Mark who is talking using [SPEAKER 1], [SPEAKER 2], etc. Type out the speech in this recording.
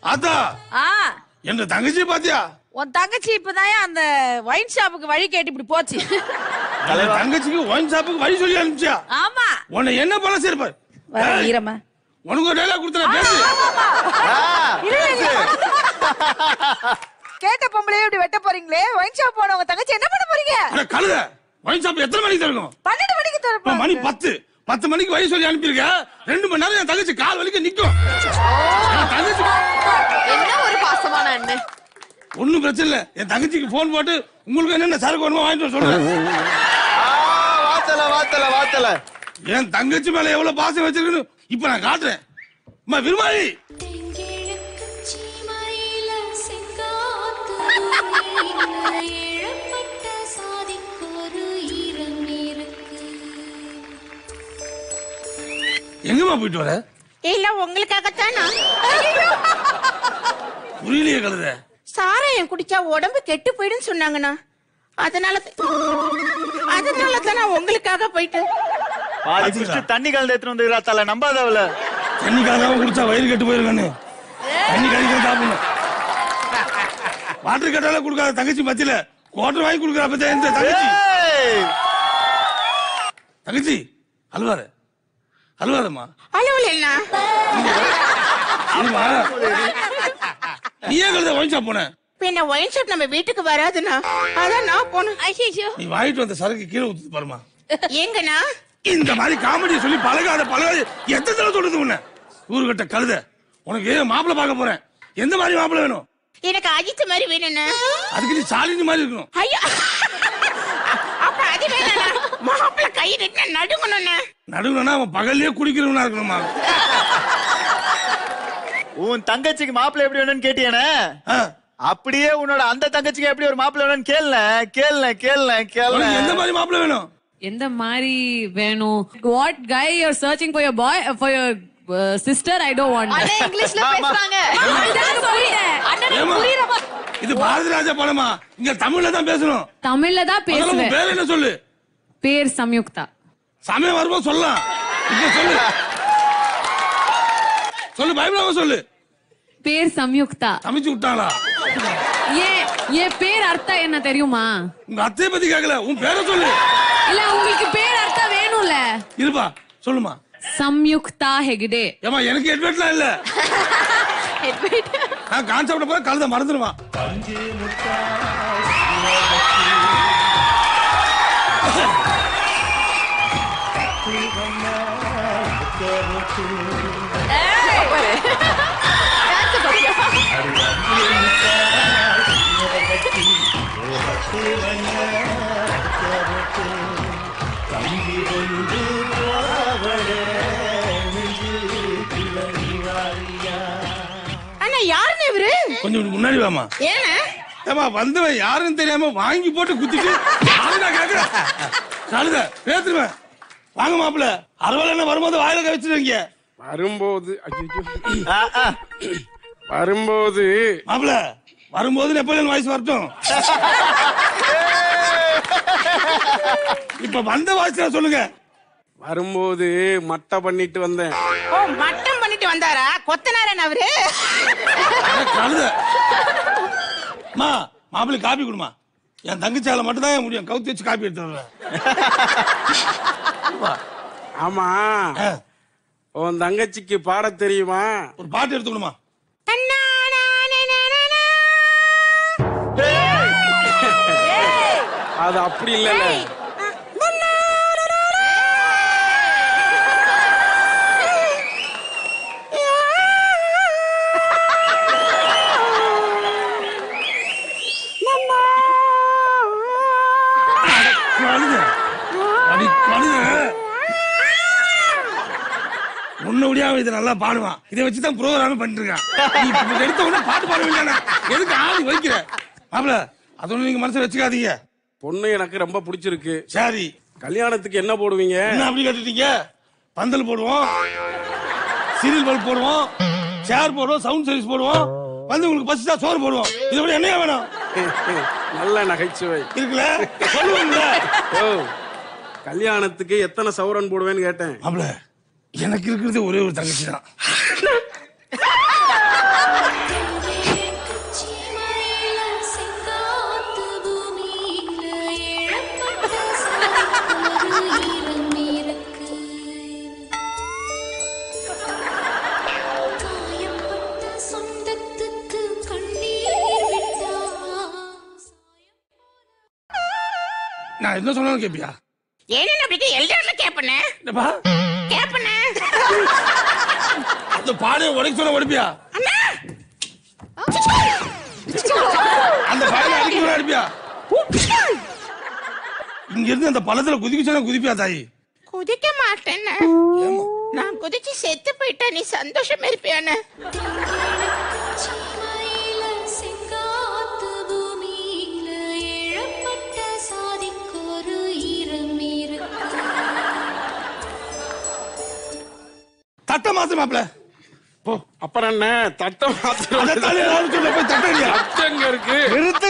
[SPEAKER 1] ஆத்தா
[SPEAKER 2] ஆ
[SPEAKER 1] என்ற தங்கச்சி பாத்தியா
[SPEAKER 2] உன் தங்கச்சி இப்பதான் அந்த ஒயின் ஷாப்புக்கு வழி கேட்டு இப்படி போச்சு
[SPEAKER 1] என் தங்கச்சிக்கு ஒயின் ஷாப்புக்கு வழி சொல்லி அனுப்பிச்சியா
[SPEAKER 2] ஆமா
[SPEAKER 1] உன்னை என்ன பண்ண சேர்ப்பார்
[SPEAKER 2] வர ஈரமா
[SPEAKER 1] உனக்கு ஒரு டைலாக் கொடுத்தா பேசு
[SPEAKER 3] கேட்ட பொம்பளையே இப்படி வெட்ட போறீங்களே ஒயின் ஷாப் போன உங்க தங்கச்சி என்ன பண்ண போறீங்க
[SPEAKER 1] அட கழுத ஒயின் ஷாப் எத்தனை மணிக்கு திறக்கும்
[SPEAKER 3] பன்னெண்டு மணிக்கு
[SPEAKER 1] இப்ப
[SPEAKER 3] திறப்போம்
[SPEAKER 1] மணி பத்து பத்து மணிக்கு வழி சொல்லி அனுப்பியிருக்க ரெண்டு மணி நேரம் என் தங்கச்சி கால் வலிக்க நிக்கும் என் தங்கச்சி
[SPEAKER 4] என்ன ஒரு பாசமான அண்ணன்
[SPEAKER 1] ஒண்ணும் பிரச்சனை இல்ல என் தங்கச்சிக்கு போன் போட்டு உங்களுக்கு என்னென்ன சரக்கு வேணுமோ வாங்கிட்டு வர சொல்றேன்
[SPEAKER 5] ஆ, வாத்தல வாத்தல வாத்தல
[SPEAKER 1] என் தங்கச்சி மேல எவ்வளவு பாசம் வச்சிருக்குன்னு இப்ப நான் காட்டுறேன் அம்மா விரும்பாயி
[SPEAKER 6] தெங்கிழக்குச் சீமையில செங்காத்து இழப்பட்ட சாதிக்கொரு ஈரம் இருக்கு
[SPEAKER 1] எங்கம்மா போயிட்டு வர
[SPEAKER 7] இல்ல உங்களுக்காகத்தானா
[SPEAKER 1] புரியலையே கழுத
[SPEAKER 7] சாராயம் குடிச்சா உடம்பு கெட்டு போயிடுன்னு சொன்னாங்கண்ணா அதனால அதனால தான் நான் உங்களுக்காக போயிட்டு
[SPEAKER 5] பாதி குடிச்சிட்டு தண்ணி கலந்து எடுத்துட்டு வந்துக்கிறா தல நம்பாதவள
[SPEAKER 1] தண்ணி கலக்காம குடிச்சா வயிறு கெட்டு போயிருக்கானு தண்ணி கழிக்க சாப்பிடணும் வாட்டர் கட்டால கொடுக்காத தங்கச்சி மத்தியில குவாட்டர் வாங்கி கொடுக்குற அப்ப இந்த தங்கச்சி தங்கச்சி அழுவாத அழுவாதம்மா
[SPEAKER 7] அளவுலண்ணா
[SPEAKER 1] இருமா நீ ஏன் கழுத ஒயின் ஷாப் போன
[SPEAKER 7] பின்ன ஒயின் ஷாப் நம்ம வீட்டுக்கு வராதுண்ணா அதான் நான் போனேன்
[SPEAKER 2] ஐயோ
[SPEAKER 1] நீ வாங்கிட்டு வந்த சரக்கு கீழே ஊத்து பாருமா
[SPEAKER 7] எங்கண்ணா
[SPEAKER 1] இந்த மாதிரி காமெடி சொல்லி பழகாத பழகாத எத்தனை தடவை சொல்றது உன்ன ஊருகட்ட கழுத உனக்கு மாப்பிள்ளை பார்க்க போறேன் எந்த மாதிரி மாப்பிள்ளை வேணும்
[SPEAKER 7] எனக்கு அஜித் மாதிரி வேணும்ண்ணா
[SPEAKER 1] அதுக்கு நீ சாலினி மாதிரி இருக்கணும்
[SPEAKER 7] ஐயோ அப்ப அது வேணா மாப்பிள்ள கை நீட்டினா நடுங்கணும்ண்ணா
[SPEAKER 1] நடுவுனா அவன் பகல்லே குடிக்கிறவனா இருக்கணுமா
[SPEAKER 5] உன் தங்கச்சிக்கு மாப்பிள்ளை எப்படி வேணும்னு கேட்டியானே
[SPEAKER 1] ஆ,
[SPEAKER 5] அப்படியே உன்னோட அந்த தங்கச்சிக்கு எப்படி ஒரு மாப்பிள்ளை வேணும்னு கேளு கேளு கேளு கேளு
[SPEAKER 1] உனக்கு எந்த மாதிரி மாப்பிள்ளை வேணும்
[SPEAKER 8] எந்த மாதிரி வேணும் what guy you're searching for your boy for your sister I don't want
[SPEAKER 4] அண்ணன் இங்கிலீஷ்ல பேசுறாங்க
[SPEAKER 1] ஏம்மா? இது பாரதி ராஜா படமா இங்க தமிழ்ல தான் பேசணும்
[SPEAKER 8] தமிழ்ல தான்
[SPEAKER 1] முதல்ல உன்
[SPEAKER 8] பேசுவேன்
[SPEAKER 1] பேர் என்ன சொல்லு
[SPEAKER 8] பேர் சம்யுக்தா
[SPEAKER 1] சமயம் வரும்போது சொல்லலாம் இப்ப சொல்லு சொல்லு பயப்படாம சொல்லு
[SPEAKER 8] பேர் சம்யுக்தா
[SPEAKER 1] சமைச்சு விட்டாங்களா
[SPEAKER 8] ஏன் என் பேர் அர்த்தம் என்ன தெரியுமா
[SPEAKER 1] உங்க அத்தைய பத்தி கேட்கல உன் பேரை சொல்லு
[SPEAKER 8] இல்ல உங்களுக்கு பேர் அர்த்தம் வேணும்ல
[SPEAKER 1] இருப்பா சொல்லுமா
[SPEAKER 8] சம்யுக்தா ஹெக்டே
[SPEAKER 1] ஏமா எனக்கு ஹெட்வெட்லாம் இல்ல நான் கான்செப்ட் போற கழுத மறந்துடுமா
[SPEAKER 4] டான்ஸ் பாத்தியா
[SPEAKER 7] அண்ணா யாருன்னு இவரு
[SPEAKER 1] கொஞ்சம் இப்படி முன்னாடி வாமா
[SPEAKER 7] ஏண்ணா
[SPEAKER 1] ஏமா வந்தவன் யாருன்னு தெரியாம வாங்கி போட்டு குத்திட்டு நானும் நான் கேக்குறேன் கழுத பேத்துருவேன் வாங்க மாப்பிள அறுவலை என்ன வரும்போது வாயில கவிச்சிருவீங்க
[SPEAKER 9] வரும்போது ஐயோ
[SPEAKER 5] ஆ, ஆ.
[SPEAKER 9] வரும்போது
[SPEAKER 1] மாப்பிள வரும்போது நெப்போலியன் வாய்ஸ் வரட்டும் இப்ப வந்த வாய்ஸ் சொல்லுங்க
[SPEAKER 9] வரும்போது மட்டை பண்ணிட்டு வந்தேன்
[SPEAKER 7] ஓ மட்டம் பண்ணிட்டு வந்தாரா கொத்தனாரன் அவரு
[SPEAKER 1] அட கழுத மா மாப்பிள்ளை காப்பி கொடுமா என் தங்கச்சியால மட்டும் தான் முடியும் கவுத்தி வச்சு காப்பி எடுத்து வர்றேன்
[SPEAKER 9] ஆமா
[SPEAKER 1] ஆ,
[SPEAKER 9] உன் தங்கச்சிக்கு பாட தெரியுமா
[SPEAKER 1] ஒரு பாட்டு எடுத்துக்கணுமா
[SPEAKER 7] அண்ணா, நானே, நானே,
[SPEAKER 9] அது அப்படி இல்லைல்ல
[SPEAKER 1] கழுத அடி கழுத உன்னை விடியாம இதை நல்லா பாடுவான் இதை வச்சுதான் ப்ரோக்ராம் பண்ணிட்டு இருக்கான் நீ இப்ப எடுத்த உடனே பாட்டு பாட வேண்டியதானே எதுக்கு ஆதி வைக்கிற மாப்பிள அது ஒண்ணு நீங்க மனசுல வச்சுக்காதீங்க
[SPEAKER 9] பொண்ணு எனக்கு ரொம்ப பிடிச்சிருக்கு
[SPEAKER 1] சரி
[SPEAKER 9] கல்யாணத்துக்கு என்ன போடுவீங்க
[SPEAKER 1] என்ன அப்படி கேட்டுட்டீங்க பந்தல் போடுவோம் சீரியல் பல்ப் போடுவோம் சேர் போடுவோம் சவுண்ட் சர்வீஸ் போடுவோம் வந்து உங்களுக்கு பசிச்சா சோறு போடுவோம் இதை விட என்னையா வேணும்
[SPEAKER 9] நல்ல நகைச்சுவை
[SPEAKER 1] இருக்குல்ல சொல்லுவோம்ல
[SPEAKER 9] ஓ கல்யாணத்துக்கு எத்தனை சவரன் போடுவேன்னு கேட்டேன்
[SPEAKER 1] மாப்பிள எனக்கு இருக்கிறது ஒரே ஒரு தங்கச்சி தான் நான் என்ன சொன்னாலும் கேப்பியா
[SPEAKER 7] ஏன்னு அப்படி எல்டர்ல கேப்பனே
[SPEAKER 1] என்னப்பா
[SPEAKER 7] கேப்பனே
[SPEAKER 1] அந்த பானையை உடைக்க சொன்ன உடைப்பியா
[SPEAKER 7] அண்ணா
[SPEAKER 1] அந்த பானையை அடிக்க சொன்ன அடிப்பியா இங்க இருந்து அந்த பழத்துல குதிக்க சொன்னா குதிப்பியா தாயி
[SPEAKER 7] குதிக்க மாட்டேன்னு நான் குதிச்சு செத்து போயிட்டா நீ சந்தோஷம் இருப்பியான்னு
[SPEAKER 6] சீமையில செங்காத்து பூமியில இழப்பட்ட சாதிக்கொரு ஈரம் இருக்கு
[SPEAKER 1] தட்ட மாத்து மாப்பிள போ
[SPEAKER 9] அப்புறம் என்ன தட்டம்
[SPEAKER 1] அதை தானே நானும் சொல்ல போய் தட்டடியா
[SPEAKER 9] அச்சங்க இருக்கு
[SPEAKER 1] நிறுத்த